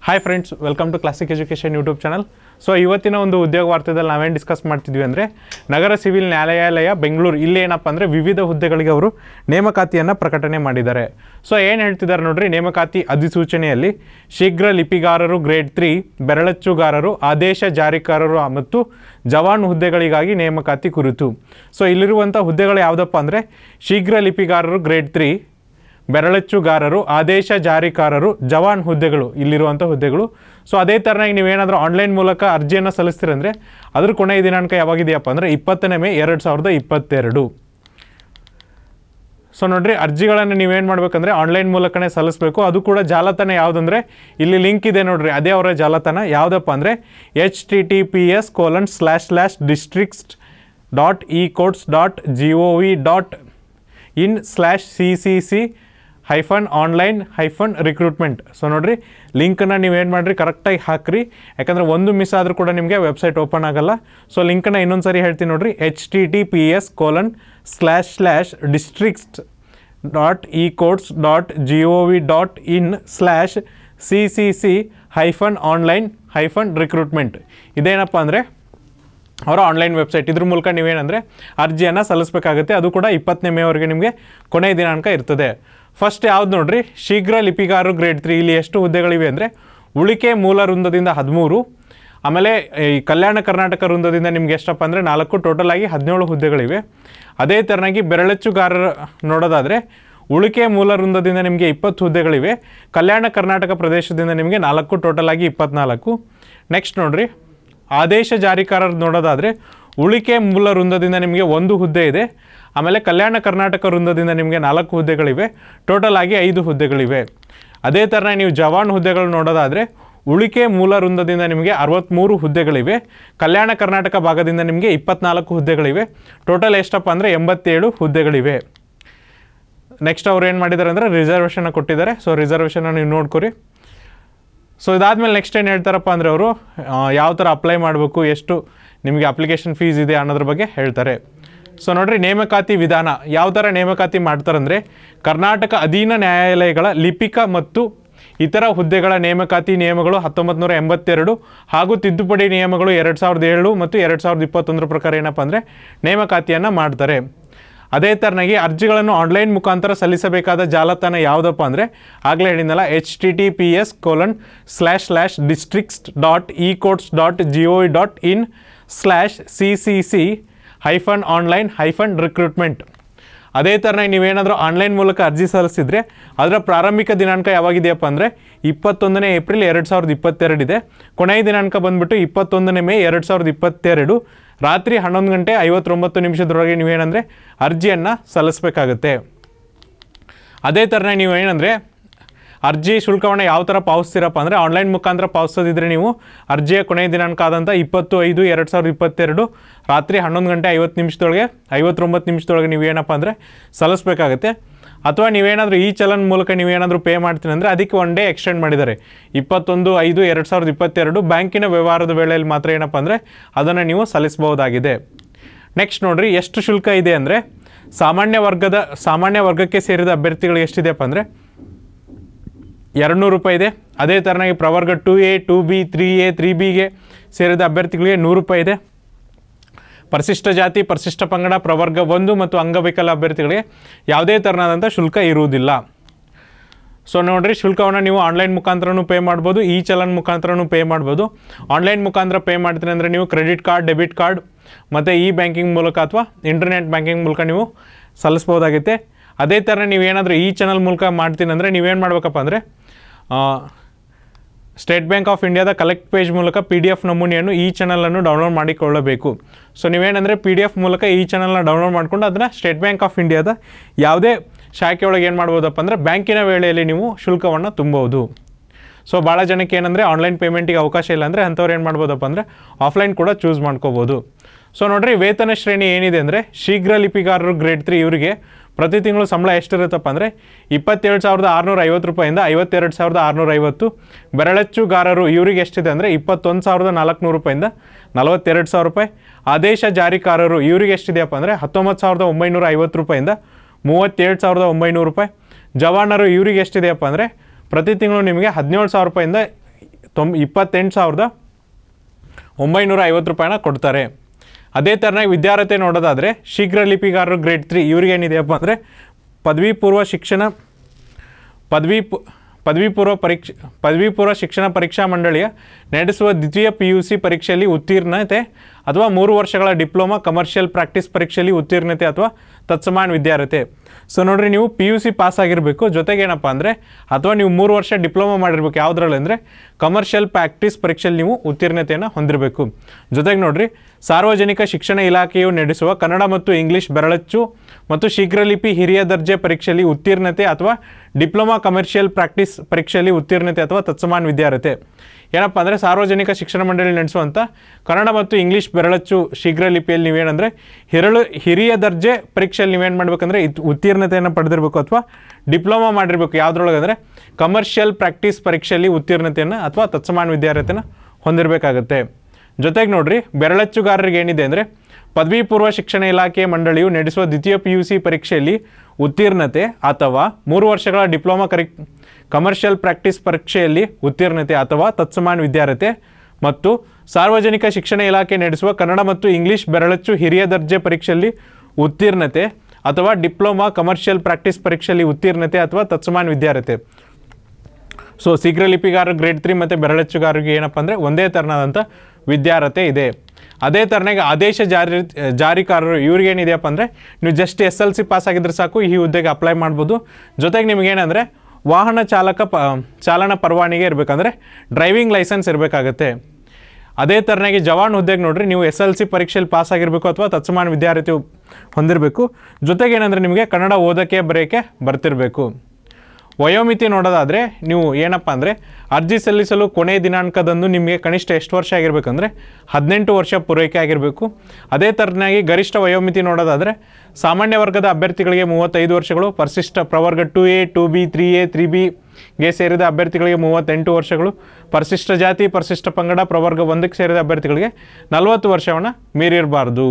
hi friends welcome to classic education YouTube channel so ಇವತ್ತಿನ ಒಂದು ಉದ್ಯೋಗ ವಾರ್ತೆದಲ್ಲಿ ನಾವೇನು ಡಿಸ್ಕಸ್ ಮಾಡ್ತಿದ್ವಿ ಅಂದರೆ ನಗರ ಸಿವಿಲ್ ನ್ಯಾಯಾಲಯ ಬೆಂಗಳೂರು ಇಲ್ಲಿ ಏನಪ್ಪ ಅಂದರೆ ವಿವಿಧ ಹುದ್ದೆಗಳಿಗೆ ಅವರು ನೇಮಕಾತಿಯನ್ನು ಪ್ರಕಟಣೆ ಮಾಡಿದ್ದಾರೆ ಸೊ ಏನು ಹೇಳ್ತಿದ್ದಾರೆ ನೋಡ್ರಿ ನೇಮಕಾತಿ ಅಧಿಸೂಚನೆಯಲ್ಲಿ ಶೀಘ್ರ ಲಿಪಿಗಾರರು ಗ್ರೇಡ್ ತ್ರೀ ಬೆರಳಚ್ಚುಗಾರರು ಆದೇಶ ಜಾರಿಕಾರರು ಮತ್ತು ಜವಾನ್ ಹುದ್ದೆಗಳಿಗಾಗಿ ನೇಮಕಾತಿ ಕುರಿತು ಸೊ ಇಲ್ಲಿರುವಂಥ ಹುದ್ದೆಗಳು ಯಾವುದಪ್ಪ ಅಂದರೆ ಶೀಘ್ರ ಲಿಪಿಗಾರರು ಗ್ರೇಡ್ ತ್ರೀ ಬೆರಳಚ್ಚುಗಾರರು ಆದೇಶ ಜಾರಿಕಾರರು ಜವಾನ್ ಹುದ್ದೆಗಳು ಇಲ್ಲಿರುವಂಥ ಹುದ್ದೆಗಳು ಸೊ ಅದೇ ಥರನಾಗಿ ನೀವೇನಾದರೂ ಆನ್ಲೈನ್ ಮೂಲಕ ಅರ್ಜಿಯನ್ನು ಸಲ್ಲಿಸ್ತೀರಂದರೆ ಅದ್ರ ಕೊನೆಯ ದಿನಾಂಕ ಯಾವಾಗಿದೆಯಪ್ಪ ಅಂದರೆ ಇಪ್ಪತ್ತನೇ ಮೇ ಎರಡು ಸಾವಿರದ ಇಪ್ಪತ್ತೆರಡು ಸೊ ನೋಡ್ರಿ ಅರ್ಜಿಗಳನ್ನು ನೀವೇನು ಮಾಡಬೇಕಂದ್ರೆ ಆನ್ಲೈನ್ ಮೂಲಕನೇ ಸಲ್ಲಿಸಬೇಕು ಅದು ಕೂಡ ಜಾಲತಾಣ ಯಾವುದಂದ್ರೆ ಇಲ್ಲಿ ಲಿಂಕ್ ಇದೆ ನೋಡ್ರಿ ಅದೇ ಅವರ ಜಾಲತಾಣ ಯಾವುದಪ್ಪ ಅಂದರೆ H T T P S colon slash slash districts dot e courts dot G O V dot in slash C C C hyphen online hyphen recruitment so ನೋಡ್ರಿ ಲಿಂಕನ್ನು ನೀವೇನು ಮಾಡಿರಿ ಕರೆಕ್ಟಾಗಿ ಹಾಕ್ರಿ ಯಾಕಂದರೆ ಒಂದು ಮಿಸ್ ಆದರೂ ಕೂಡ ನಿಮಗೆ ವೆಬ್ಸೈಟ್ ಓಪನ್ ಆಗಲ್ಲ ಸೊ ಲಿಂಕನ್ನು ಇನ್ನೊಂದು ಸರಿ ಹೇಳ್ತೀನಿ ನೋಡ್ರಿ H T T P S colon slash slash districts dot e courts dot G O V dot in slash C C C hyphen online hyphen recruitment ಇದೇನಪ್ಪ ಅಂದರೆ ಅವರ ಆನ್ಲೈನ್ ವೆಬ್ಸೈಟ್ ಇದ್ರ ಮೂಲಕ ನೀವೇನಂದರೆ ಅರ್ಜಿಯನ್ನು ಸಲ್ಲಿಸಬೇಕಾಗುತ್ತೆ ಅದು ಕೂಡ ಇಪ್ಪತ್ತನೇ ಮೇವರೆಗೆ ನಿಮಗೆ ಕೊನೆಯ ದಿನಾಂಕ ಇರ್ತದೆ ಫಸ್ಟ್ ಯಾವ್ದು ನೋಡ್ರಿ ಶೀಘ್ರ ಲಿಪಿಗಾರರು ಗ್ರೇಡ್ ತ್ರೀ ಇಲ್ಲಿ ಎಷ್ಟು ಹುದ್ದೆಗಳಿವೆ ಅಂದರೆ ಉಳಿಕೆ ಮೂಲ ವೃಂದದಿಂದ ಹದಿಮೂರು ಆಮೇಲೆ ಈ ಕಲ್ಯಾಣ ಕರ್ನಾಟಕ ವೃಂದದಿಂದ ನಿಮ್ಗೆ ಎಷ್ಟಪ್ಪ ಅಂದರೆ ನಾಲ್ಕು ಟೋಟಲ್ ಆಗಿ ಹದಿನೇಳು ಹುದ್ದೆಗಳಿವೆ ಅದೇ ಥರನಾಗಿ ಬೆರಳಚ್ಚುಗಾರರ ನೋಡೋದಾದರೆ ಉಳಿಕೆ ಮೂಲ ವೃಂದದಿಂದ ನಿಮಗೆ ಇಪ್ಪತ್ತು ಹುದ್ದೆಗಳಿವೆ ಕಲ್ಯಾಣ ಕರ್ನಾಟಕ ಪ್ರದೇಶದಿಂದ ನಿಮಗೆ ನಾಲ್ಕು ಟೋಟಲ್ ಆಗಿ ಇಪ್ಪತ್ನಾಲ್ಕು ನೆಕ್ಸ್ಟ್ ನೋಡ್ರಿ ಆದೇಶ ಜಾರಿಕಾರರು ನೋಡೋದಾದರೆ ಉಳಿಕೆ ಮೂಲ ವೃಂದದಿಂದ ನಿಮಗೆ ಒಂದು ಹುದ್ದೆ ಇದೆ ಆಮೇಲೆ ಕಲ್ಯಾಣ ಕರ್ನಾಟಕ ವೃಂದದಿಂದ ನಿಮಗೆ ನಾಲ್ಕು ಹುದ್ದೆಗಳಿವೆ ಟೋಟಲ್ ಆಗಿ ಐದು ಹುದ್ದೆಗಳಿವೆ ಅದೇ ಥರನೇ ನೀವು ಜವಾನ್ ಹುದ್ದೆಗಳು ನೋಡೋದಾದರೆ ಉಳಿಕೆ ಮೂಲ ವೃಂದದಿಂದ ನಿಮಗೆ ಅರವತ್ತ್ಮೂರು ಹುದ್ದೆಗಳಿವೆ ಕಲ್ಯಾಣ ಕರ್ನಾಟಕ ಭಾಗದಿಂದ ನಿಮಗೆ ಇಪ್ಪತ್ನಾಲ್ಕು ಹುದ್ದೆಗಳಿವೆ ಟೋಟಲ್ ಎಷ್ಟಪ್ಪ ಅಂದರೆ ಎಂಬತ್ತೇಳು ಹುದ್ದೆಗಳಿವೆ ನೆಕ್ಸ್ಟ್ ಅವ್ರು ಏನು ಮಾಡಿದ್ದಾರೆ ಅಂದರೆ ರಿಸರ್ವೇಷನ್ ಕೊಟ್ಟಿದ್ದಾರೆ ಸೊ ರಿಸರ್ವೇಷನ್ ನೀವು ನೋಡ್ಕೊರಿ ಸೊ ಇದಾದಮೇಲೆ ನೆಕ್ಸ್ಟ್ ಏನು ಹೇಳ್ತಾರಪ್ಪ ಅಂದರೆ ಅವರು ಯಾವ ಥರ ಅಪ್ಲೈ ಮಾಡಬೇಕು ಎಷ್ಟು ನಿಮಗೆ ಅಪ್ಲಿಕೇಶನ್ ಫೀಸ್ ಇದೆ ಅನ್ನೋದ್ರ ಬಗ್ಗೆ ಹೇಳ್ತಾರೆ ಸೊ ನೋಡ್ರಿ ನೇಮಕಾತಿ ವಿಧಾನ ಯಾವ ಥರ ನೇಮಕಾತಿ ಮಾಡ್ತಾರಂದರೆ ಕರ್ನಾಟಕ ಅಧೀನ ನ್ಯಾಯಾಲಯಗಳ ಲಿಪಿಕ ಮತ್ತು ಇತರ ಹುದ್ದೆಗಳ ನೇಮಕಾತಿ ನಿಯಮಗಳು ಹತ್ತೊಂಬತ್ತು ನೂರ ಎಂಬತ್ತೆರಡು ಹಾಗೂ ತಿದ್ದುಪಡಿ ನಿಯಮಗಳು ಎರಡು ಸಾವಿರದ ಏಳು ಮತ್ತು ಎರಡು ಸಾವಿರದ ಇಪ್ಪತ್ತೊಂದರ ಪ್ರಕಾರ ಏನಪ್ಪ ಅಂದರೆ ನೇಮಕಾತಿಯನ್ನು ಮಾಡ್ತಾರೆ ಅದೇ ಥರನಾಗಿ ಅರ್ಜಿಗಳನ್ನು ಆನ್ಲೈನ್ ಮುಖಾಂತರ ಸಲ್ಲಿಸಬೇಕಾದ ಜಾಲತಾಣ ಯಾವುದಪ್ಪ ಅಂದರೆ ಆಗಲೇ ಹೇಳಿದ್ನಲ್ಲ H T T P S colon slash slash districts dot e courts dot G O dot in slash C C C hyphen online hyphen recruitment ಅದೇ ಥರನಾಗಿ ನೀವೇನಾದರೂ ಆನ್ಲೈನ್ ಮೂಲಕ ಅರ್ಜಿ ಸಲ್ಲಿಸಿದ್ರೆ ಅದರ ಪ್ರಾರಂಭಿಕ ದಿನಾಂಕ ಯಾವಾಗಿದೆಯಪ್ಪ ಅಂದರೆ ಇಪ್ಪತ್ತೊಂದನೇ ಏಪ್ರಿಲ್ ಎರಡು ಸಾವಿರದ ಇಪ್ಪತ್ತೆರಡಿದೆ ಕೊನೆಯ ದಿನಾಂಕ ಬಂದುಬಿಟ್ಟು ಇಪ್ಪತ್ತೊಂದನೇ ಮೇ ಎರಡು ಸಾವಿರದ ಇಪ್ಪತ್ತೆರಡು ರಾತ್ರಿ ಹನ್ನೊಂದು ಗಂಟೆ ಐವತ್ತೊಂಬತ್ತು ನಿಮಿಷದೊಳಗೆ ನೀವೇನಂದರೆ ಅರ್ಜಿಯನ್ನು ಸಲ್ಲಿಸಬೇಕಾಗುತ್ತೆ ಅದೇ ಥರನೇ ನೀವು ಏನಂದರೆ ಅರ್ಜಿ ಶುಲ್ಕವನ್ನು ಯಾವ ಥರ ಪಾವತಿಸ್ತೀರಪ್ಪ ಅಂದರೆ ಆನ್ಲೈನ್ ಮುಖಾಂತರ ಪಾವತಿಸೋದಿದ್ರೆ ನೀವು ಅರ್ಜಿಯ ಕೊನೆಯ ದಿನಾಂಕ ಆದಂಥ ಇಪ್ಪತ್ತು ಐದು ಎರಡು ಸಾವಿರದ ಇಪ್ಪತ್ತೆರಡು ರಾತ್ರಿ ಹನ್ನೊಂದು ಗಂಟೆ ಐವತ್ತು ನಿಮಿಷದೊಳಗೆ ಐವತ್ತೊಂಬತ್ತು ನಿಮಿಷದೊಳಗೆ ನೀವು ಏನಪ್ಪ ಅಂದರೆ ಸಲ್ಲಿಸಬೇಕಾಗುತ್ತೆ ಅಥವಾ ನೀವೇನಾದರೂ ಈ ಚಲನ್ ಮೂಲಕ ನೀವೇನಾದರೂ ಪೇ ಮಾಡ್ತೀನಿ ಅಂದರೆ ಅದಕ್ಕೆ ಒನ್ ಡೇ ಎಕ್ಸ್ಟೆಂಡ್ ಮಾಡಿದ್ದಾರೆ ಇಪ್ಪತ್ತೊಂದು ಐದು ಎರಡು ಸಾವಿರದ ಇಪ್ಪತ್ತೆರಡು ಬ್ಯಾಂಕಿನ ವ್ಯವಹಾರದ ವೇಳೆಯಲ್ಲಿ ಮಾತ್ರ ಏನಪ್ಪ ಅಂದರೆ ಅದನ್ನು ನೀವು ಸಲ್ಲಿಸಬಹುದಾಗಿದೆ ನೆಕ್ಸ್ಟ್ ನೋಡ್ರಿ ಎಷ್ಟು ಶುಲ್ಕ ಇದೆ ಅಂದರೆ ಸಾಮಾನ್ಯ ವರ್ಗದ ಸಾಮಾನ್ಯ ವರ್ಗಕ್ಕೆ ಸೇರಿದ ಅಭ್ಯರ್ಥಿಗಳಿಗೆ ಎಷ್ಟಿದೆಯಪ್ಪ ಅಂದರೆ ಎರಡುನೂರು ರೂಪಾಯಿ ಇದೆ ಅದೇ ಥರನಾಗಿ ಪ್ರವರ್ಗ two A two B three A ತ್ರೀ ಬಿಗೆ ಸೇರಿದ ಅಭ್ಯರ್ಥಿಗಳಿಗೆ ನೂರು ರೂಪಾಯಿ ಇದೆ ಪರಿಶಿಷ್ಟ ಜಾತಿ ಪರಿಶಿಷ್ಟ ಪಂಗಡ ಪ್ರವರ್ಗ ಒಂದು ಮತ್ತು ಅಂಗವಿಕಲ ಅಭ್ಯರ್ಥಿಗಳಿಗೆ ಯಾವುದೇ ಥರನಾದಂಥ ಶುಲ್ಕ ಇರುವುದಿಲ್ಲ ಸೊ ನೋಡಿರಿ ಶುಲ್ಕವನ್ನು ನೀವು ಆನ್ಲೈನ್ ಮುಖಾಂತರನೂ ಪೇ ಮಾಡ್ಬೋದು ಈ ಚಲನ್ ಮುಖಾಂತರನೂ ಪೇ ಮಾಡ್ಬೋದು ಆನ್ಲೈನ್ ಮುಖಾಂತರ ಪೇ ಮಾಡ್ತೀನಿ ಅಂದರೆ ನೀವು ಕ್ರೆಡಿಟ್ ಕಾರ್ಡ್ ಡೆಬಿಟ್ ಕಾರ್ಡ್ ಮತ್ತು ಇ ಬ್ಯಾಂಕಿಂಗ್ ಮೂಲಕ ಅಥವಾ ಇಂಟರ್ನೆಟ್ ಬ್ಯಾಂಕಿಂಗ್ ಮೂಲಕ ನೀವು ಸಲ್ಲಿಸ್ಬೋದಾಗುತ್ತೆ ಅದೇ ಥರ ನೀವೇನಾದರೂ ಈ ಚಾನಲ್ ಮೂಲಕ ಮಾಡ್ತೀನಿ ಅಂದರೆ ನೀವೇನು ಮಾಡ್ಬೇಕಪ್ಪ ಅಂದರೆ ಸ್ಟೇಟ್ ಬ್ಯಾಂಕ್ ಆಫ್ ಇಂಡಿಯಾದ ಕಲೆಕ್ಟ್ ಪೇಜ್ ಮೂಲಕ ಪಿ ಡಿ ಎಫ್ ನಮೂನೆಯನ್ನು ಈ ಚಾನಲನ್ನು ಡೌನ್ಲೋಡ್ ಮಾಡಿಕೊಳ್ಳಬೇಕು ಸೊ ನೀವೇನಂದರೆ ಪಿ ಡಿ ಎಫ್ ಮೂಲಕ ಈ ಚಾನಲ್ನ ಡೌನ್ಲೋಡ್ ಮಾಡಿಕೊಂಡು ಅದನ್ನು ಸ್ಟೇಟ್ ಬ್ಯಾಂಕ್ ಆಫ್ ಇಂಡಿಯಾದ ಯಾವುದೇ ಶಾಖೆಯೊಳಗೆ ಏನು ಮಾಡ್ಬೋದಪ್ಪ ಅಂದರೆ ಬ್ಯಾಂಕಿನ ವೇಳೆಯಲ್ಲಿ ನೀವು ಶುಲ್ಕವನ್ನು ತುಂಬಬಹುದು ಸೊ ಭಾಳ ಜನಕ್ಕೆ ಏನಂದರೆ ಆನ್ಲೈನ್ ಪೇಮೆಂಟಿಗೆ ಅವಕಾಶ ಇಲ್ಲ ಅಂದರೆ ಅಂಥವ್ರು ಏನು ಮಾಡ್ಬೋದಪ್ಪ ಅಂದರೆ ಆಫ್ಲೈನ್ ಕೂಡ ಚೂಸ್ ಮಾಡ್ಕೋಬೋದು ಸೊ ನೋಡಿರಿ ವೇತನ ಶ್ರೇಣಿ ಏನಿದೆ ಅಂದರೆ ಶೀಘ್ರ ಲಿಪಿಗಾರರು ಗ್ರೇಡ್ ತ್ರೀ ಇವರಿಗೆ ಪ್ರತಿ ತಿಂಗಳು ಸಂಬಳ ಎಷ್ಟಿರುತ್ತಪ್ಪ ಅಂದರೆ ಇಪ್ಪತ್ತೇಳು ಸಾವಿರದ ಆರುನೂರ ಐವತ್ತು ರೂಪಾಯಿಂದ ಐವತ್ತೆರಡು ಸಾವಿರದ ಆರುನೂರ ಐವತ್ತು ಬೆರಳಚ್ಚುಗಾರರು ಇವರಿಗೆ ಎಷ್ಟಿದೆ ಅಂದರೆ ಇಪ್ಪತ್ತೊಂದು ಸಾವಿರದ ನಾಲ್ಕುನೂರು ರೂಪಾಯಿಂದ ನಲವತ್ತೆರಡು ಸಾವಿರ ರೂಪಾಯಿ ಆದೇಶ ಜಾರಿಕಾರರು ಇವರಿಗೆ ಎಷ್ಟಿದೆಯಪ್ಪ ಅಂದರೆ ಹತ್ತೊಂಬತ್ತು ಸಾವಿರದ ಒಂಬೈನೂರ ಐವತ್ತು ರೂಪಾಯಿಂದ ಮೂವತ್ತೇಳು ಸಾವಿರದ ಒಂಬೈನೂರು ರೂಪಾಯಿ ಜವಾನರು ಇವರಿಗೆ ಎಷ್ಟಿದೆಯಪ್ಪ ಅಂದರೆ ಪ್ರತಿ ತಿಂಗಳು ನಿಮಗೆ ಹದಿನೇಳು ಸಾವಿರ ರೂಪಾಯಿಂದ ತೊಂಬ ಇಪ್ಪತ್ತೆಂಟು ಸಾವಿರದ ಒಂಬೈನೂರ ಐವತ್ತು ರೂಪಾಯಿನ ಕೊಡ್ತಾರೆ ಅದೇ ಥರನಾಗಿ ವಿದ್ಯಾರ್ಹತೆ ನೋಡೋದಾದರೆ ಶೀಘ್ರ ಲಿಪಿಗಾರರು ಗ್ರೇಡ್ ತ್ರೀ ಇವ್ರಿಗೇನಿದೆಯಪ್ಪ ಅಂದರೆ ಪದವಿ ಪೂರ್ವ ಶಿಕ್ಷಣ ಪದವಿ ಪು ಪದವಿ ಪೂರ್ವ ಪರೀಕ್ಷೆ ಪದವಿ ಪೂರ್ವ ಶಿಕ್ಷಣ ಪರೀಕ್ಷಾ ಮಂಡಳಿಯ ನಡೆಸುವ ದ್ವಿತೀಯ ಪಿ ಯು ಸಿ ಪರೀಕ್ಷೆಯಲ್ಲಿ ಉತ್ತೀರ್ಣತೆ ಅಥವಾ ಮೂರು ವರ್ಷಗಳ ಡಿಪ್ಲೊಮಾ ಕಮರ್ಷಿಯಲ್ ಪ್ರಾಕ್ಟೀಸ್ ಪರೀಕ್ಷೆಯಲ್ಲಿ ಉತ್ತೀರ್ಣತೆ ಅಥವಾ ತತ್ಸಮಾನ ವಿದ್ಯಾರ್ಹತೆ ಸೊ ನೋಡ್ರಿ ನೀವು ಪಿ ಯು ಸಿ ಪಾಸ್ ಆಗಿರಬೇಕು ಜೊತೆಗೆ ಏನಪ್ಪ ಅಂದರೆ ಅಥವಾ ನೀವು ಮೂರು ವರ್ಷ ಡಿಪ್ಲೊಮಾ ಮಾಡಿರ್ಬೇಕು ಯಾವುದ್ರಲ್ಲಿ ಅಂದರೆ ಕಮರ್ಷಿಯಲ್ ಪ್ರಾಕ್ಟೀಸ್ ಪರೀಕ್ಷೆಯಲ್ಲಿ ನೀವು ಉತ್ತೀರ್ಣತೆಯನ್ನು ಹೊಂದಿರಬೇಕು ಜೊತೆಗೆ ನೋಡ್ರಿ ಸಾರ್ವಜನಿಕ ಶಿಕ್ಷಣ ಇಲಾಖೆಯು ನಡೆಸುವ ಕನ್ನಡ ಮತ್ತು ಇಂಗ್ಲಿಷ್ ಬೆರಳಚ್ಚು ಮತ್ತು ಶೀಘ್ರಲಿಪಿ ಹಿರಿಯ ದರ್ಜೆ ಪರೀಕ್ಷೆಯಲ್ಲಿ ಉತ್ತೀರ್ಣತೆ ಅಥವಾ ಡಿಪ್ಲೊಮಾ ಕಮರ್ಷಿಯಲ್ ಪ್ರಾಕ್ಟೀಸ್ ಪರೀಕ್ಷೆಯಲ್ಲಿ ಉತ್ತೀರ್ಣತೆ ಅಥವಾ ತತ್ಸಮಾನ ವಿದ್ಯಾರ್ಹತೆ ಏನಪ್ಪ ಅಂದರೆ ಸಾರ್ವಜನಿಕ ಶಿಕ್ಷಣ ಮಂಡಳಿ ನಡೆಸುವಂಥ ಕನ್ನಡ ಮತ್ತು ಇಂಗ್ಲೀಷ್ ಬೆರಳಚ್ಚು ಶೀಘ್ರ ಲಿಪಿಯಲ್ಲಿ ನೀವೇನಂದರೆ ಹಿರಳು ಹಿರಿಯ ದರ್ಜೆ ಪರೀಕ್ಷೆಯಲ್ಲಿ ನೀವೇನು ಮಾಡಬೇಕಂದ್ರೆ ಇದು ಉತ್ತೀರ್ಣತೆಯನ್ನು ಪಡೆದಿರಬೇಕು ಅಥವಾ ಡಿಪ್ಲೊಮಾ ಮಾಡಿರಬೇಕು ಯಾವುದ್ರೊಳಗೆ ಅಂದರೆ ಕಮರ್ಷಿಯಲ್ ಪ್ರಾಕ್ಟೀಸ್ ಪರೀಕ್ಷೆಯಲ್ಲಿ ಉತ್ತೀರ್ಣತೆಯನ್ನು ಅಥವಾ ತತ್ಸಮಾನ ವಿದ್ಯಾರ್ಹತೆಯನ್ನು ಹೊಂದಿರಬೇಕಾಗತ್ತೆ ಜೊತೆಗೆ ನೋಡ್ರಿ ಬೆರಳಚ್ಚುಗಾರರಿಗೆ ಏನಿದೆ ಅಂದರೆ ಪದವಿ ಪೂರ್ವ ಶಿಕ್ಷಣ ಇಲಾಖೆ ಮಂಡಳಿಯು ನಡೆಸುವ ದ್ವಿತೀಯ ಪಿ ಯು ಸಿ ಪರೀಕ್ಷೆಯಲ್ಲಿ ಉತ್ತೀರ್ಣತೆ ಅಥವಾ ಮೂರು ವರ್ಷಗಳ ಡಿಪ್ಲೊಮಾ ಕರಿ ಕಮರ್ಷಿಯಲ್ ಪ್ರಾಕ್ಟೀಸ್ ಪರೀಕ್ಷೆಯಲ್ಲಿ ಉತ್ತೀರ್ಣತೆ ಅಥವಾ ತತ್ಸಮಾನ ವಿದ್ಯಾರ್ಹತೆ ಮತ್ತು ಸಾರ್ವಜನಿಕ ಶಿಕ್ಷಣ ಇಲಾಖೆ ನಡೆಸುವ ಕನ್ನಡ ಮತ್ತು ಇಂಗ್ಲಿಷ್ ಬೆರಳಚ್ಚು ಹಿರಿಯ ದರ್ಜೆ ಪರೀಕ್ಷೆಯಲ್ಲಿ ಉತ್ತೀರ್ಣತೆ ಅಥವಾ ಡಿಪ್ಲೊಮಾ ಕಮರ್ಷಿಯಲ್ ಪ್ರಾಕ್ಟೀಸ್ ಪರೀಕ್ಷೆಯಲ್ಲಿ ಉತ್ತೀರ್ಣತೆ ಅಥವಾ ತತ್ಸಮಾನ ವಿದ್ಯಾರ್ಹತೆ ಸೊ ಶೀಘ್ರ ಲಿಪಿಗಾರರು ಗ್ರೇಡ್ ತ್ರೀ ಮತ್ತು ಬೆರಳಚ್ಚುಗಾರರಿಗೆ ಏನಪ್ಪ ಅಂದರೆ ಒಂದೇ ಥರನಾದಂಥ ವಿದ್ಯಾರ್ಹತೆ ಇದೆ ಅದೇ ಥರನಾಗಿ ಆದೇಶ ಜಾರಿ ಜಾರಿಕಾರರು ಇವ್ರಿಗೇನಿದೆಯಪ್ಪ ಅಂದರೆ ನೀವು just S L C pass ಆಗಿದ್ರೆ ಸಾಕು ಈ ಹುದ್ದೆಗೆ ಅಪ್ಲೈ ಮಾಡ್ಬೋದು ಜೊತೆಗೆ ನಿಮಗೇನಂದರೆ ವಾಹನ ಚಾಲಕ ಪ ಚಾಲನಾ ಪರವಾನಿಗೆ ಇರಬೇಕಂದ್ರೆ ಡ್ರೈವಿಂಗ್ ಲೈಸೆನ್ಸ್ ಇರಬೇಕಾಗತ್ತೆ ಅದೇ ಥರನಾಗಿ ಜವಾನ್ ಹುದ್ದೆಗೆ ನೋಡ್ರಿ ನೀವು ಎಸ್ ಎಲ್ ಸಿ ಪರೀಕ್ಷೆಯಲ್ಲಿ ಪಾಸ್ ಆಗಿರಬೇಕು ಅಥವಾ ತತ್ಸಮಾನ ವಿದ್ಯಾರ್ಥಿ ಹೊಂದಿರಬೇಕು ಜೊತೆಗೆ ಏನಂದರೆ ನಿಮಗೆ ಕನ್ನಡ ಓದೋಕ್ಕೆ ಬರೆಯೋಕ್ಕೆ ಬರ್ತಿರಬೇಕು ವಯೋಮಿತಿ ನೋಡೋದಾದರೆ ನೀವು ಏನಪ್ಪ ಅಂದರೆ ಅರ್ಜಿ ಸಲ್ಲಿಸಲು ಕೊನೆ ದಿನಾಂಕದಂದು ನಿಮಗೆ ಕನಿಷ್ಠ ಎಷ್ಟು ವರ್ಷ ಆಗಿರಬೇಕಂದ್ರೆ ಹದಿನೆಂಟು ವರ್ಷ ಪೂರೈಕೆ ಆಗಿರಬೇಕು ಅದೇ ಥರನಾಗಿ ಗರಿಷ್ಠ ವಯೋಮಿತಿ ನೋಡೋದಾದರೆ ಸಾಮಾನ್ಯ ವರ್ಗದ ಅಭ್ಯರ್ಥಿಗಳಿಗೆ ಮೂವತ್ತೈದು ವರ್ಷಗಳು ಪರಿಶಿಷ್ಟ ಪ್ರವರ್ಗ two A two B three A ತ್ರೀ ಬಿಗೆ ಸೇರಿದ ಅಭ್ಯರ್ಥಿಗಳಿಗೆ ಮೂವತ್ತೆಂಟು ವರ್ಷಗಳು ಪರಿಶಿಷ್ಟ ಜಾತಿ ಪರಿಶಿಷ್ಟ ಪಂಗಡ ಪ್ರವರ್ಗ ಒಂದಕ್ಕೆ ಸೇರಿದ ಅಭ್ಯರ್ಥಿಗಳಿಗೆ ನಲವತ್ತು ವರ್ಷವನ್ನು ಮೀರಿರಬಾರ್ದು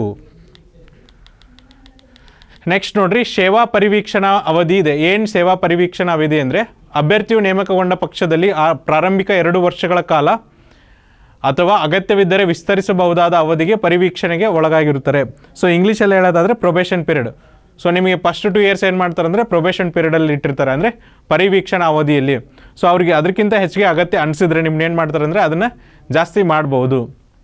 ನೆಕ್ಸ್ಟ್ ನೋಡ್ರಿ ಸೇವಾ ಪರಿವೀಕ್ಷಣಾ ಅವಧಿ ಇದೆ ಏನು ಸೇವಾ ಪರಿವೀಕ್ಷಣಾ ಅವಧಿ ಅಂದರೆ ಅಭ್ಯರ್ಥಿಯು ನೇಮಕಗೊಂಡ ಪಕ್ಷದಲ್ಲಿ ಆ ಪ್ರಾರಂಭಿಕ ಎರಡು ವರ್ಷಗಳ ಕಾಲ ಅಥವಾ ಅಗತ್ಯವಿದ್ದರೆ ವಿಸ್ತರಿಸಬಹುದಾದ ಅವಧಿಗೆ ಪರಿವೀಕ್ಷಣೆಗೆ ಒಳಗಾಗಿರುತ್ತಾರೆ ಸೊ ಇಂಗ್ಲೀಷಲ್ಲಿ ಹೇಳೋದಾದರೆ ಪ್ರೊಬೇಷನ್ ಪೀರಿಯಡ್ ಸೊ ನಿಮಗೆ ಫಸ್ಟ್ ಟು ಇಯರ್ಸ್ ಏನು ಮಾಡ್ತಾರೆ ಅಂದರೆ ಪ್ರೊಬೇಷನ್ ಪೀರಿಯಡಲ್ಲಿ ಇಟ್ಟಿರ್ತಾರೆ ಅಂದರೆ ಪರಿವೀಕ್ಷಣಾ ಅವಧಿಯಲ್ಲಿ ಸೊ ಅವರಿಗೆ ಅದಕ್ಕಿಂತ ಹೆಚ್ಚಿಗೆ ಅಗತ್ಯ ಅನಿಸಿದ್ರೆ ನಿಮ್ನ ಏನು ಮಾಡ್ತಾರೆ ಅಂದರೆ ಅದನ್ನು ಜಾಸ್ತಿ ಮಾಡ್ಬೋದು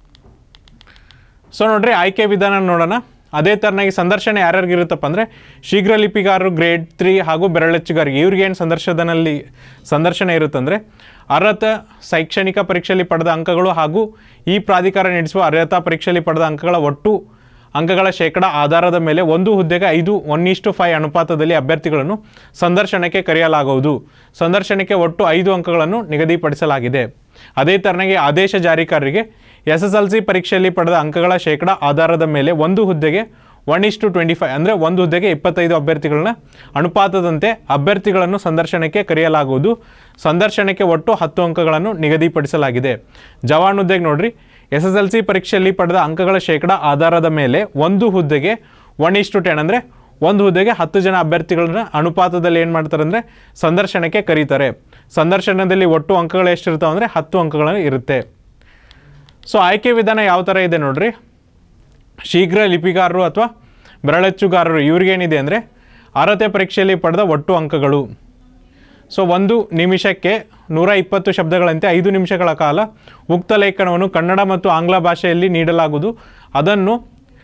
ಸೊ ನೋಡ್ರಿ ಆಯ್ಕೆ ವಿಧಾನ ನೋಡೋಣ ಅದೇ ಥರನಾಗಿ ಸಂದರ್ಶನ ಯಾರ್ಯಾರಿಗೆ ಇರುತ್ತಪ್ಪ ಅಂದರೆ ಶೀಘ್ರ ಲಿಪಿಗಾರರು ಗ್ರೇಡ್ ತ್ರೀ ಹಾಗೂ ಬೆರಳೆಚ್ಚುಗಾರಿಗೆ ಇವ್ರಿಗೇನು ಸಂದರ್ಶನದಲ್ಲಿ ಸಂದರ್ಶನ ಇರುತ್ತಂದರೆ ಅರ್ಹತಾ ಶೈಕ್ಷಣಿಕ ಪರೀಕ್ಷೆಯಲ್ಲಿ ಪಡೆದ ಅಂಕಗಳು ಹಾಗೂ ಈ ಪ್ರಾಧಿಕಾರ ನಡೆಸುವ ಅರ್ಹತಾ ಪರೀಕ್ಷೆಯಲ್ಲಿ ಪಡೆದ ಅಂಕಗಳ ಒಟ್ಟು ಅಂಕಗಳ ಶೇಕಡ ಆಧಾರದ ಮೇಲೆ ಒಂದು ಹುದ್ದೆಗೆ ಐದು ಒನ್ ಇಷ್ಟು ಫೈವ್ ಅನುಪಾತದಲ್ಲಿ ಅಭ್ಯರ್ಥಿಗಳನ್ನು ಸಂದರ್ಶನಕ್ಕೆ ಕರೆಯಲಾಗುವುದು ಸಂದರ್ಶನಕ್ಕೆ ಒಟ್ಟು ಐದು ಅಂಕಗಳನ್ನು ನಿಗದಿಪಡಿಸಲಾಗಿದೆ ಅದೇ ಥರನಾಗಿ ಆದೇಶ ಜಾರಿಕಾರರಿಗೆ ಎಸ್ ಎಸ್ ಎಲ್ ಸಿ ಪರೀಕ್ಷೆಯಲ್ಲಿ ಪಡೆದ ಅಂಕಗಳ ಶೇಕಡ ಆಧಾರದ ಮೇಲೆ ಒಂದು ಹುದ್ದೆಗೆ ಒನ್ ಇಷ್ಟು ಟ್ವೆಂಟಿ ಫೈವ್ ಅಂದರೆ ಒಂದು ಹುದ್ದೆಗೆ ಇಪ್ಪತ್ತೈದು ಅಭ್ಯರ್ಥಿಗಳನ್ನ ಅನುಪಾತದಂತೆ ಅಭ್ಯರ್ಥಿಗಳನ್ನು ಸಂದರ್ಶನಕ್ಕೆ ಕರೆಯಲಾಗುವುದು ಸಂದರ್ಶನಕ್ಕೆ ಒಟ್ಟು ಹತ್ತು ಅಂಕಗಳನ್ನು ನಿಗದಿಪಡಿಸಲಾಗಿದೆ ಜವಾನ್ ಹುದ್ದೆಗೆ ನೋಡ್ರಿ ಎಸ್ ಎಸ್ ಎಲ್ ಸಿ ಪರೀಕ್ಷೆಯಲ್ಲಿ ಪಡೆದ ಅಂಕಗಳ ಶೇಕಡ ಆಧಾರದ ಮೇಲೆ ಒಂದು ಹುದ್ದೆಗೆ ಒನ್ ಇಷ್ಟು ಟೆನ್ ಅಂದರೆ ಒಂದು ಹುದ್ದೆಗೆ ಹತ್ತು ಜನ ಅಭ್ಯರ್ಥಿಗಳನ್ನ ಅನುಪಾತದಲ್ಲಿ ಏನು ಮಾಡ್ತಾರೆ ಅಂದರೆ ಸಂದರ್ಶನಕ್ಕೆ ಕರೀತಾರೆ ಸಂದರ್ಶನದಲ್ಲಿ ಒಟ್ಟು ಅಂಕಗಳು ಎಷ್ಟಿರ್ತಾವೆ ಅಂದರೆ ಹತ್ತು ಅಂಕಗಳು ಇರುತ್ತೆ ಸೊ ಆಯ್ಕೆ ವಿಧಾನ ಯಾವ ಥರ ಇದೆ ನೋಡ್ರಿ ಶೀಘ್ರ ಲಿಪಿಗಾರರು ಅಥವಾ ಬೆರಳಚ್ಚುಗಾರರು ಇವ್ರಿಗೇನಿದೆ ಅಂದರೆ ಅರ್ಹತೆ ಪರೀಕ್ಷೆಯಲ್ಲಿ ಪಡೆದ ಒಟ್ಟು ಅಂಕಗಳು ಸೊ ಒಂದು ನಿಮಿಷಕ್ಕೆ ನೂರ ಇಪ್ಪತ್ತು ಶಬ್ದಗಳಂತೆ ಐದು ನಿಮಿಷಗಳ ಕಾಲ ಉಕ್ತ ಲೇಖನವನ್ನು ಕನ್ನಡ ಮತ್ತು ಆಂಗ್ಲ ಭಾಷೆಯಲ್ಲಿ ನೀಡಲಾಗುವುದು ಅದನ್ನು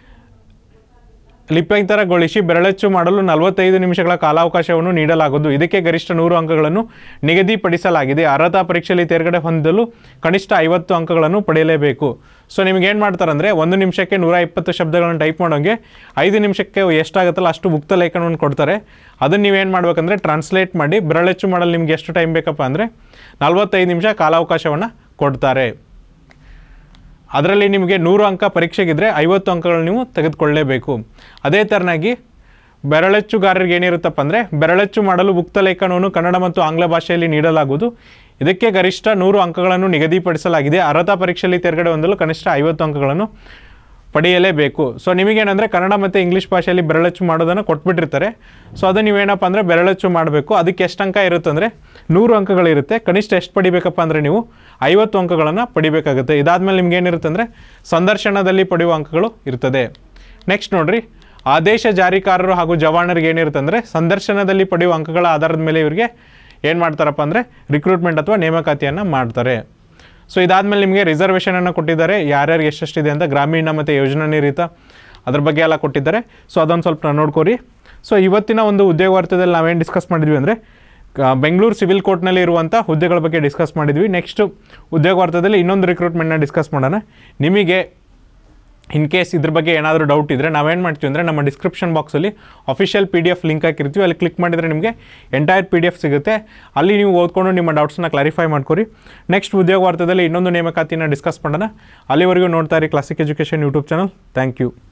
ಲಿಪ್ಯಂತರಗೊಳಿಸಿ ಬೆರಳಚ್ಚು ಮಾಡಲು ನಲವತ್ತೈದು ನಿಮಿಷಗಳ ಕಾಲಾವಕಾಶವನ್ನು ನೀಡಲಾಗುವುದು ಇದಕ್ಕೆ ಗರಿಷ್ಠ ನೂರು ಅಂಕಗಳನ್ನು ನಿಗದಿಪಡಿಸಲಾಗಿದೆ ಅರ್ಹತಾ ಪರೀಕ್ಷೆಯಲ್ಲಿ ತೇರ್ಗಡೆ ಹೊಂದಲು ಕನಿಷ್ಠ ಐವತ್ತು ಅಂಕಗಳನ್ನು ಪಡೆಯಲೇಬೇಕು ಸೊ ನಿಮ್ಗೆ ಏನು ಮಾಡ್ತಾರೆ ಅಂದರೆ ಒಂದು ನಿಮಿಷಕ್ಕೆ ನೂರ ಇಪ್ಪತ್ತು ಶಬ್ದಗಳನ್ನು ಟೈಪ್ ಮಾಡೋಂಗೆ ಐದು ನಿಮಿಷಕ್ಕೆ ಎಷ್ಟಾಗುತ್ತಲ್ಲ ಅಷ್ಟು ಮುಕ್ತ ಲೇಖನವನ್ನು ಕೊಡ್ತಾರೆ ಅದನ್ನು ನೀವೇನು ಮಾಡ್ಬೇಕಂದ್ರೆ ಟ್ರಾನ್ಸ್ಲೇಟ್ ಮಾಡಿ ಬೆರಳಚ್ಚು ಮಾಡಲು ನಿಮ್ಗೆ ಎಷ್ಟು ಟೈಮ್ ಬೇಕಪ್ಪ ಅಂದರೆ ನಲವತ್ತೈದು ನಿಮಿಷ ಕಾಲಾವಕಾಶವನ್ನು ಕೊಡ್ತಾರೆ ಅದರಲ್ಲಿ ನಿಮಗೆ ನೂರು ಅಂಕ ಪರೀಕ್ಷೆಗಿದ್ರೆ ಐವತ್ತು ಅಂಕಗಳು ನೀವು ತೆಗೆದುಕೊಳ್ಳಲೇಬೇಕು ಅದೇ ಥರನಾಗಿ ಬೆರಳಚ್ಚುಗಾರರಿಗೆ ಏನಿರುತ್ತಪ್ಪ ಅಂದರೆ ಬೆರಳಚ್ಚು ಮಾಡಲು ಮುಕ್ತ ಲೇಖನವನ್ನು ಕನ್ನಡ ಮತ್ತು ಆಂಗ್ಲ ಭಾಷೆಯಲ್ಲಿ ನೀಡಲಾಗುವುದು ಇದಕ್ಕೆ ಗರಿಷ್ಠ ನೂರು ಅಂಕಗಳನ್ನು ನಿಗದಿಪಡಿಸಲಾಗಿದೆ ಅರ್ಹತಾ ಪರೀಕ್ಷೆಯಲ್ಲಿ ತೆರಗಡೆ ಹೊಂದಲು ಕನಿಷ್ಠ ಐವತ್ತು ಅಂಕಗಳನ್ನು ಪಡೆಯಲೇಬೇಕು ಸೊ ನಿಮಗೇನಂದರೆ ಕನ್ನಡ ಮತ್ತು ಇಂಗ್ಲೀಷ್ ಭಾಷೆಯಲ್ಲಿ ಬೆರಳಚ್ಚು ಮಾಡೋದನ್ನು ಕೊಟ್ಬಿಟ್ಟಿರ್ತಾರೆ ಸೊ ಅದು ನೀವೇನಪ್ಪ ಅಂದರೆ ಬೆರಳಚ್ಚು ಮಾಡಬೇಕು ಅದಕ್ಕೆ ಎಷ್ಟು ಅಂಕ ಇರುತ್ತೆ ಅಂದರೆ ನೂರು ಅಂಕಗಳಿರುತ್ತೆ ಕನಿಷ್ಠ ಎಷ್ಟು ಪಡಿಬೇಕಪ್ಪ ಅಂದರೆ ನೀವು ಐವತ್ತು ಅಂಕಗಳನ್ನು ಪಡಿಬೇಕಾಗುತ್ತೆ ಇದಾದಮೇಲೆ ನಿಮ್ಗೆ ಏನಿರುತ್ತೆ ಅಂದರೆ ಸಂದರ್ಶನದಲ್ಲಿ ಪಡೆಯುವ ಅಂಕಗಳು ಇರ್ತದೆ ನೆಕ್ಸ್ಟ್ ನೋಡ್ರಿ ಆದೇಶ ಜಾರಿಕಾರರು ಹಾಗೂ ಜವಾನರಿಗೆ ಏನಿರುತ್ತೆ ಅಂದರೆ ಸಂದರ್ಶನದಲ್ಲಿ ಪಡೆಯುವ ಅಂಕಗಳ ಆಧಾರದ ಮೇಲೆ ಇವರಿಗೆ ಏನು ಮಾಡ್ತಾರಪ್ಪ ಅಂದರೆ ರಿಕ್ರೂಟ್ಮೆಂಟ್ ಅಥವಾ ನೇಮಕಾತಿಯನ್ನು ಮಾಡ್ತಾರೆ ಸೊ ಇದಾದಮೇಲೆ ನಿಮಗೆ ರಿಸರ್ವೇಷನನ್ನು ಕೊಟ್ಟಿದ್ದಾರೆ ಯಾರ್ಯಾರಿಗೆ ಎಷ್ಟೆಷ್ಟಿದೆ ಅಂತ ಗ್ರಾಮೀಣ ಮತ್ತು ಯೋಜನಾ ನಿರೀತ ಅದ್ರ ಬಗ್ಗೆ ಎಲ್ಲ ಕೊಟ್ಟಿದ್ದಾರೆ ಸೊ ಅದೊಂದು ಸ್ವಲ್ಪ ನೋಡ್ಕೊರಿ ಸೊ ಇವತ್ತಿನ ಒಂದು ಉದ್ಯೋಗ ವಾರ್ತೆದಲ್ಲಿ ನಾವೇನು ಡಿಸ್ಕಸ್ ಮಾಡಿದ್ವಿ ಅಂದರೆ ಬೆಂಗಳೂರು ಸಿವಿಲ್ ಕೋರ್ಟ್ನಲ್ಲಿ ಇರುವಂಥ ಹುದ್ದೆಗಳ ಬಗ್ಗೆ ಡಿಸ್ಕಸ್ ಮಾಡಿದ್ವಿ ನೆಕ್ಸ್ಟ್ ಉದ್ಯೋಗ ವಾರ್ತೆದಲ್ಲಿ ಇನ್ನೊಂದು ರಿಕ್ರೂಟ್ಮೆಂಟ್ನ ಡಿಸ್ಕಸ್ ಮಾಡೋಣ ನಿಮಗೆ ಇನ್ ಕೇಸ್ ಇದ್ರ ಬಗ್ಗೆ ಏನಾದರೂ ಡೌಟ್ ಇದ್ದರೆ ನಾವೇನು ಮಾಡ್ತೀವಿ ಅಂದರೆ ನಮ್ಮ ಡಿಸ್ಕ್ರಿಪ್ಷನ್ ಬಾಕ್ಸಲ್ಲಿ official P D F link ಹಾಕಿರ್ತೀವಿ ಅಲ್ಲಿ ಕ್ಲಿಕ್ ಮಾಡಿದರೆ ನಿಮಗೆ ಎಂಟೈರ್ ಪಿ ಡಿ ಎಫ್ ಸಿಗುತ್ತೆ ಅಲ್ಲಿ ನೀವು ಓದ್ಕೊಂಡು ನಿಮ್ಮ ಡೌಟ್ಸ್ನ ಕ್ಲಾರಿಫೈ ಮಾಡ್ಕೊರಿ ನೆಕ್ಸ್ಟ್ ಉದ್ಯೋಗ ವಾರ್ತೆದಲ್ಲಿ ಇನ್ನೊಂದು ನೇಮಕಾತಿನ ಡಿಸ್ಕಸ್ ಮಾಡೋಣ ಅಲ್ಲಿವರೆಗೂ ನೋಡ್ತಾ ಇರಿ classic education YouTube channel thank you